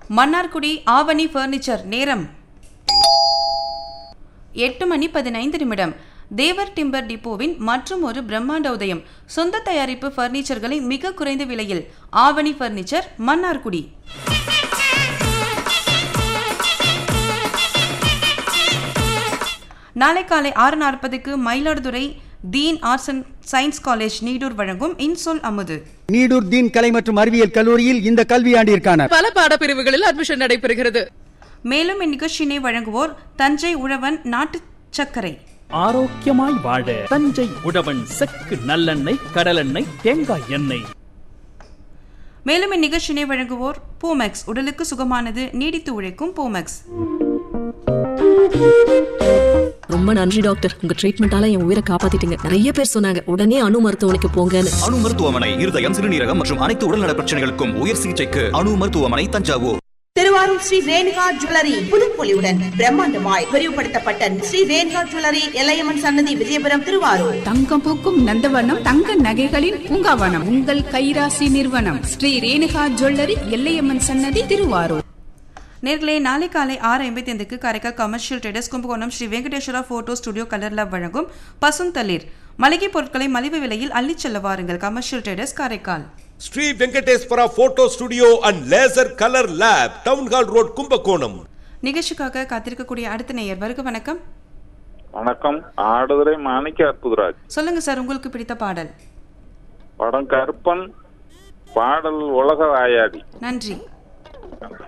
மன்னார்குடி ஆவணி furniture நேரம் எட்டு மணி பதினைந்து நிமிடம் தேவர் டிம்பர் டிப்போவின் மற்றும் ஒரு பிரம்மாண்ட உதயம் சொந்த தயாரிப்பு ஃபர்னிச்சர்களை மிக குறைந்த விலையில் ஆவணி ஃபர்னிச்சர் மன்னார்குடி நாளை காலை ஆறு நாற்பதுக்கு Mayiladuthurai Deen arts and science college Needur வழங்கும் இன்சொல் அமுது நீடூர் தீன் கலை மற்றும் அறிவியல் கல்லூரியில் இந்த கல்வியாண்டிற்கான பல பாடப்பிரிவுகளில் அட்மிஷன் நடைபெறுகிறது மேலும் இந்நிகழ்ச்சியினை வழங்குவோர் தஞ்சை உழவன் நாட்டு சர்க்கரை ஆரோக்கியமாய் வாழ தஞ்சை உழவன் செக்கு நல்லெண்ணெய் கடலெண்ணெய் தேங்காய் எண்ணெய் மேலும் இந்நிகழ்ச்சியினை வழங்குவோர் பூமெக்ஸ் உடலுக்கு சுகமானது நீடித்து உழைக்கும் பூமெக்ஸ் ரொம்ப நன்றி டாக்டர் உங்க ட்ரீட்மெண்டால என் உயிரை காப்பாத்திட்டீங்க நிறைய பேர் சொன்னாங்க உடனே அணு மருத்துவமனைக்கு போங்கன்னு அணு மருத்துவமனை இருதயம் சிறுநீரகம் மற்றும் அனைத்து உடல்நல பிரச்சனைகளுக்கும் உயர் சிகிச்சைக்கு அணு மருத்துவமனை தஞ்சாவூர் திருவாரூர் ஸ்ரீ ரேணுகா ஜுவல்லரி புதுப்பொலியுடன் பிரம்மாண்டமாய் விரிவுபடுத்தப்பட்ட ஸ்ரீ ரேணுகா ஜுவல்லரி எல்லையம்மன் சன்னதி விஜயபுரம் திருவாரூர் தங்கம் பூக்கும் நந்தவனம் தங்க நகைகளின் பூங்காவனம் உங்கள் கைராசி நிறுவனம் ஸ்ரீ ரேணுகா ஜுவல்லரி எல்லையம்மன் சன்னதி திருவாரூர் நேர்களே நாளை காலை ஆறு ஐம்பத்தி ஐந்துக்கு Karaikal commercial traders Kumbakonam Sri Venkateswara photo studio colour lab வழங்கும் பசுந்தளிர் மளிகை பொருட்களை மலிவு விலையில் அள்ளிச் செல்ல வாருங்கள் commercial traders Karaikal Sri Venkateswara photo studio and laser colour lab town hall road Kumbakonam நிகழ்ச்சிக்காக காத்திருக்கக்கூடிய அடுத்த நேயர் வருக வணக்கம் வணக்கம் ஆடுதுறை மாணிக்க அற்புதராஜ் சொல்லுங்க சார் உங்களுக்கு பிடித்த பாடல் படம் கருப்பன் பாடல் உலக வாயாடி நன்றி